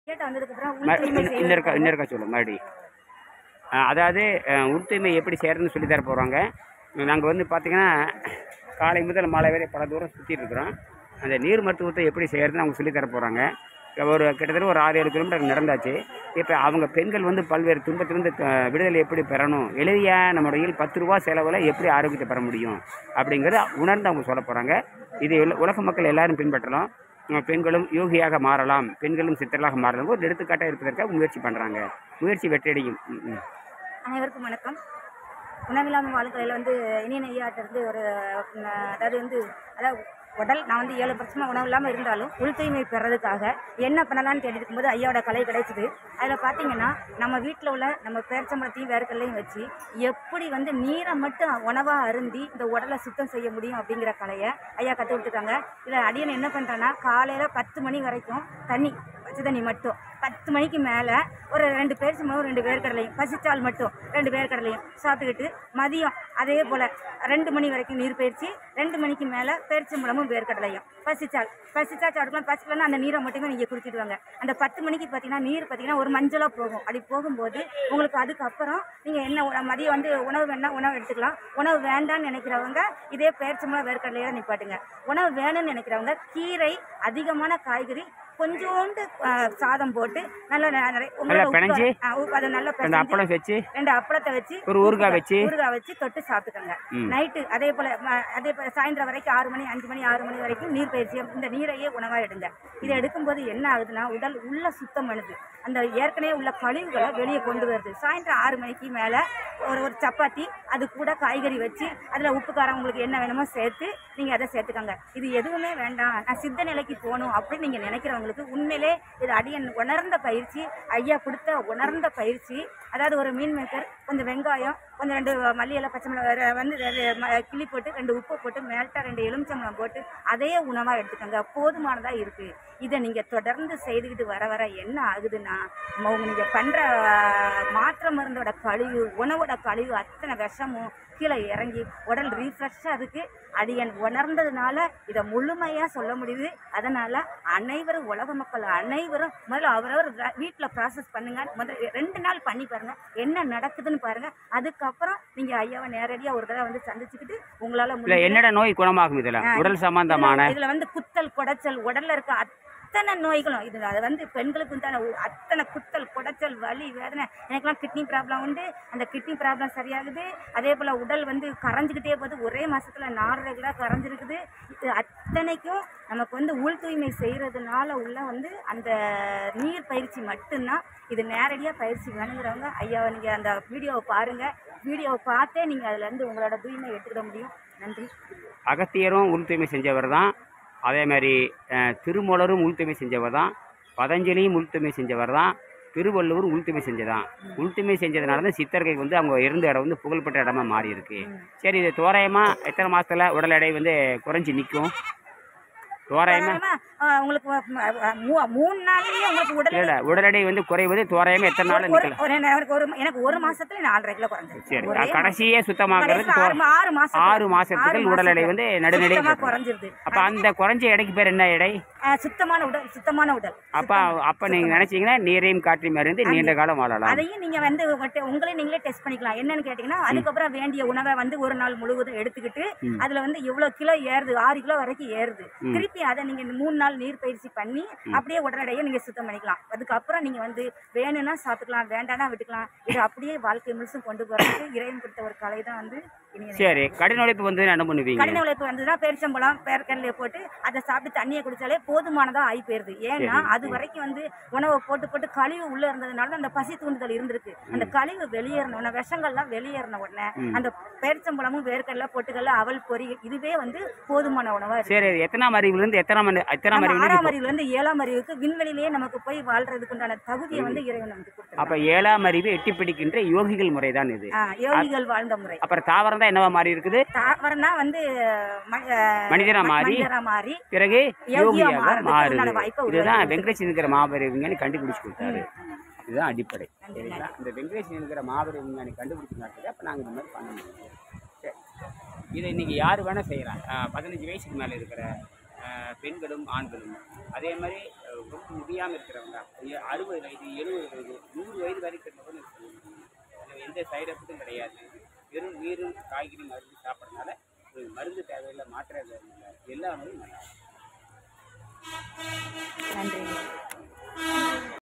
கேட்ட வந்ததுக்கு அப்புறம் ம- உள் தூய்மை இன்னும் இருக்கா இன்னும் இருக்கா சொல்லு மறுபடி ஆ, அதாவது அஹ், உள் தூய்மை எப்படி செய்கிறதுன்னு சொல்லி தர போகிறாங்க நாங்கள் வந்து பார்த்திங்கன்னா காலை முதல் மாலை வரை பல தூரம் சுற்றிட்டு இருக்கிறோம் அந்த நீர் மருத்துவத்தை எப்படி செய்கிறதுன்னு அவங்க சொல்லி தர போகிறாங்க ஒரு கிட்டத்தட்ட ஒரு ஆறு ஏழு கிலோமீட்டர் நடந்தாச்சு இப்போ அவங்க பெண்கள் வந்து பல்வேறு துன்பத்திலிருந்து அஹ், விடுதலை எப்படி பெறணும் எளிய நம்முடைய பத்து ரூபா செலவில் எப்படி ஆரோக்கியத்தை பெற முடியும் அப்படிங்கிறத உணர்ந்து அவங்க சொல்ல போகிறாங்க இது உல- உலக மக்கள் எல்லாரும் பின்பற்றலாம் அஹ் பெண்களும் யோகியாக மாறலாம் பெண்களும் சித்தர்களாக மாறலாம் ஒரு எடுத்துக்காட்டாக இருப்பதற்காக முயற்சி பண்ணுறாங்க முயற்சி வெற்றியடையும் ம், ம். அனைவருக்கும் வணக்கம் உணவில்லாமல் வாழ்க்கையில் வந்து இனியன் ஐயாட்ட இருந்து ஒரு ம், அதாவது வந்து அதாவது உடல் நான் வந்து ஏழு வருஷமாக உணவு இல்லாமல் இருந்தாலும் உள் தூய்மை பெறதுக்காக என்ன பண்ணலாம்னு தேடிட்டு இருக்கும்போது ஐயாவோட கலை கிடைச்சிது அதில் பார்த்தீங்கன்னா நம்ம வீட்டில் உள்ள நம்ம பேரச்சம்பளத்தையும் வேர்க்கல்லையும் வச்சு எப்படி வந்து நீரை மட்டும் உணவாக அருந்தி இந்த உடலை சுத்தம் செய்ய முடியும் அப்படிங்கிற கலையை ஐயா கற்றுக் கொடுத்துருக்காங்க இதில் அடியன் என்ன பண்ணுறேன்னா காலையில் பத்து மணி வரைக்கும் தண்ணி பச்சை தண்ணி மட்டும் பத்து மணிக்கு மேலே ஒரு ரெண்டு பேரிச்சம்பழம் ரெண்டு வேர்க்கடலையும் பசிச்சால் மட்டும் ரெண்டு வேர்க்கடலையும் சாப்பிட்டுக்கிட்டு மதியம் அதே போல் ரெண்டு மணி வரைக்கும் நீர் பயிற்சி ரெண்டு மணிக்கு மேலே பேரிச்சம்பழமும் வேர்க்கடலையும் பசிச்சால் பசிச்சா சாப்பிடலாம் பசிக்கலன்னா அந்த நீரை மட்டுமே நீங்கள் குடிச்சிட்டு வாங்க அந்த பத்து மணிக்கு பார்த்தீங்கன்னா நீர் பார்த்தீங்கன்னா ஒரு மஞ்சளாக போகும் அப்படி போகும்போது உங்களுக்கு அதுக்கப்புறம் நீங்கள் என்ன உண- மதியம் வந்து உணவு வேணா உணவு எடுத்துக்கலாம் உணவு வேண்டாம்னு நினைக்கிறவங்க இதே பேரிச்சம்பழம் வேர்க்கடலையோட நிப்பாட்டுங்க உணவு வேணும்னு நினைக்கிறவங்க கீரை அதிகமான காய்கறி கொஞ்சோண்டு ஆ, சாதம் போட்டு நல்லா ந- நிறைய உங்களோட நல்லா உப்பு பிணைஞ்சு? ஆ, உப்பு அதை நல்லா ரெண்டு பிணைஞ்சு அப்பளம் வச்சு ரெண்டு அப்பளத்தை வச்சு ஒரு ஊறுகாய் வச்சு? ஊறுகாய் வச்சு தொட்டு சாப்பிட்டுக்கோங்க ம். நைட்டு அதே போல ம- அதே போல சாயந்தரம் வரைக்கும் ஆறு மணி அஞ்சு மணி ஆறு மணி வரைக்கும் நீர் பயிற்சி இந்த நீரையே உணவா எடுங்க இதை எடுக்கும்போது என்ன ஆகுதுன்னா உடல் உள்ள சுத்தம் பண்ணுது அந்த ஏற்கனவே உள்ள கழிவுகளை வெளியே கொண்டு வருது சாயந்தரம் ஆறு மணிக்கு மேல ஒரு ஒரு சப்பாத்தி அது கூட காய்கறி வச்சு அதுல உப்பு காரம் உங்களுக்கு என்ன வேணுமோ சேர்த்து நீங்க அதை சேர்த்துக்கோங்க இது எதுவுமே வேண்டாம் நான் சித்த நிலைக்கு போகணும் அப்படின்னு நீங்க நினைக்கிறவங்களுக்கு உண்மையிலே இது அடியன் உணர்ந்த பயிற்சி ஐயா கொடுத்த உணர்ந்த பயிற்சி அதாவது ஒரு மீன் மேக்கர் கொஞ்சம் வெங்காயம் கொஞ்சம் ரெண்டு மல்லி இலை பச்சை மிளகாய் ரெ- வந்து ரெண்டு ம- கிள்ளி போட்டு ரெண்டு உப்பு போட்டு மேல்ட்ட ரெண்டு எலுமிச்சம்பழம் போட்டு அதே உணவாக எடுத்துக்கோங்க போதுமானதாக இருக்குது இதை நீங்கள் தொடர்ந்து செய்துக்கிட்டு வர வர என்ன ஆகுதுன்னா நீங்கள் பண்ணுற மாற்று மருந்தோட கழிவு உணவோட கழிவு அத்தனை விஷமும் கீழே இறங்கி உடல் ரீஃப்ரெஷ்ஷாக இருக்குது அடியன் உணர்ந்ததுனால இதை முழுமையாக சொல்ல முடியுது அதனால் அனைவரும் உலக மக்கள் அனைவரும் முதல்ல அவரவர் வீட்டில் ப்ராசஸ் பண்ணுங்க முதல்ல ரெண்டு நாள் பண்ணி பாருங்க என்ன நடக்குதுன்னு பாருங்க அதுக்கப்புறம் நீங்கள் ஐயாவை நேரடியாக ஒரு தடவை வந்து சந்திச்சுக்கிட்டு உங்களால் இல்லை என்னடா நோய் குணமாகும் இதில் ஆ, உடல் சம்பந்தமான இதுல- இதுல வந்து குத்தல் குடைச்சல் உடல்ல இருக்க அத்தனை நோய்களும் இது அது வந்து பெண்களுக்கு உண்டான ஒ- அத்தனை குத்தல் குடைச்சல் வலி வேதனை எனக்கெல்லாம் கிட்னி ப்ராப்ளம் உண்டு அந்த கிட்னி ப்ராப்ளம் சரியாகுது அதே போல் உடல் வந்து கரைஞ்சிக்கிட்டே போகுது ஒரே மாசத்துல நாலு ரெகுலராக கரைஞ்சிருக்குது இது அத்தனைக்கும் நமக்கு வந்து உள் தூய்மை செய்கிறதுனால உள்ள வந்து அந்த நீர் பயிற்சி மட்டும்தான் இது நேரடியாக பயிற்சி வேணுங்கிறவங்க ஐயாவை நீங்கள் அந்த வீடியோவை பாருங்கள் வீடியோவை பார்த்தே நீங்கள் அதுலேருந்து உங்களோட தூய்மை எடுத்துக்கிட முடியும் நன்றி அகத்தியரும் உள் தூய்மை செஞ்சவர் தான் அதே மாதிரி அஹ், திருமூலரும் உள் தூய்மை செஞ்சவர் தான் பதஞ்சலியும் உள் தூய்மை செஞ்சவர் தான் திருவள்ளுவர் உள் தூய்மை செஞ்சதான் உள் தூய்மை செஞ்சதுனால தான் சித்தர்கள் வந்து அவங்க இருந்த இடம் வந்து புகழ்பெற்ற இடமா மாறி இருக்கு சரி இது தோராயமாக எத்தனை மாசத்துல உடல் எடை வந்து குறைஞ்சி நிற்கும் தோராயமா தோராயமா, ஆ, உங்களுக்கு ம- ம- மூ- மூணு நாள்லயே உங்களுக்கு உடல் இல்லை உடல் எடை வந்து குறைவது தோராயமாக எத்தனை நாள் ஒரு- நிற்கலாம் ஒரு எனக்கு ஒரு எனக்கு ஒரு மாசத்துல நாலரை கிலோ குறைஞ்சிருக்கு சரி ஒரே கடைசியே சுத்தமாகிறது கடைசில ஆறு மா- ஆறு மாசம் ஆறு மாசத்துக்கு உடல் எடை வந்து நடுநடை சுத்தமா குறைஞ்சிருது அப்போ அந்த குறைஞ்ச எடைக்கு பேர் என்ன எடை ஆ, சுத்தமான உடல் சுத்தமான உடல் அப்போ அப்போ நீங்கள் நினச்சிங்கன்னா நீரையும் காற்றையும் அறிந்து நீண்ட காலம் வாழலாம் அதையும் நீங்க வந்து உங்கள்ட்ட- உங்களே நீங்களே டெஸ்ட் பண்ணிக்கலாம் என்னன்னு கேட்டீங்கன்னா அதுக்கப்புறம் வேண்டிய உணவை வந்து ஒரு நாள் முழுவதும் எடுத்துக்கிட்டு அதுல வந்து எவ்வளவு கிலோ ஏறுது ஆறு கிலோ வரைக்கும் ஏறுது திருப்பி அதை நீங்க இந்த மூணு நாள் நீர் பயிற்சி பண்ணி அப்படியே உடனடியாக நீங்க சுத்தம் பண்ணிக்கலாம் அதுக்கப்புறம் நீங்க வந்து வேணும்னா சாப்பிட்டுக்கலாம் வேண்டாம்னா விட்டுக்கலாம் இது அப்படியே வாழ்க்கை முழுசும் கொண்டு போறதுக்கு இறைவன் கொடுத்த ஒரு கலை தான் வந்து இனிய சரி கடின உழைப்பு வந்து என்ன பண்ணுவீங்க கடின உழைப்பு வந்ததுன்னா பேரிச்சம்பழம் பேர்க்கடலையை போட்டு அதை சாப்பிட்டு தண்ணியை குடிச்சாலே போதுமானதா ஆகி போயிருது ஏன்னா அது வரைக்கும் வந்து உணவை போட்டு போட்டு கழிவு உள்ள இருந்ததுனால அந்த பசி தூண்டுதல் இருந்திருக்கு அந்த கழிவு வெளியேறின உடனே விஷங்கள்லாம் வெளியேறின உடனே அந்த பேரிச்சம்பழமும் வேர்க்கடலை பொட்டுக்கடலை அவல் பொரி இதுவே வந்து போதுமான உணவா இருக்கு சரி அது எத்தனாம் அறிவுலேருந்து எத்தனாம் மணி எத்தனாம் நம்ம ஆறாம் அறிவு அறிவுல இருந்து ஏழாம் அறிவுக்கு விண்வெளியிலேயே நமக்கு போய் வாழ்றதுக்கு உண்டான தகுதியை வந்து இறைவன் நமக்கு கொடுத்துருக்கான் அப்போ ஏழாம் அறிவு எட்டி பிடிக்கின்ற யோகிகள் முறை தான் இது ஆ, யோகிகள் வாழ்ந்த முறை அப்புறம் தாவரம் தான் என்னவா மாறி இருக்குது தாவரம்னா வந்து ம- அஹ், மனிதனா மாறி மனிதரா மாறி பிறகு யோகியா யோகியாக மாறுறதுக்கு மாறுது உண்டான வாய்ப்பை இதுதான் உருவாக்கி வெங்கடேஷ் என்கிற மாபெரும் விஞ்ஞானி கண்டுபிடிச்சு கொடுத்தாரு இதுதான் அடிப்படை நன்றி, சரிங்களா இந்த வெங்கடேஷ் என்கிற மாபெரும் விஞ்ஞானி கண்டுபிடிச்சு அப்போ நாங்கள் இந்த மாதிரி பண்ண முடியும் சரி. இதை இன்னைக்கு யார் வேணால் செய்யலாம் பதினஞ்சு வயசுக்கு மேலே இருக்கிற அஹ், பெண்களும் ஆண்களும் அதே மாதிரி அஹ், ரொம்ப முடியாமல் இருக்கிறவங்க ஐய- அறுபது வயது எழுபது வயது நூறு வயது வரைக்கும் இருக்கவங்க யூஸ் பண்ண முடியும் இதுல எந்த சைடு எஃபெக்ட்டும் கிடையாது வெறும் நீரும் காய்கறி மருந்து சாப்பிட்றதுனால உங்களுக்கு மருந்து தேவையில்லை மாத்திரை தேவையில்லை எல்லாமே நல்லா இருக்கும். நன்றி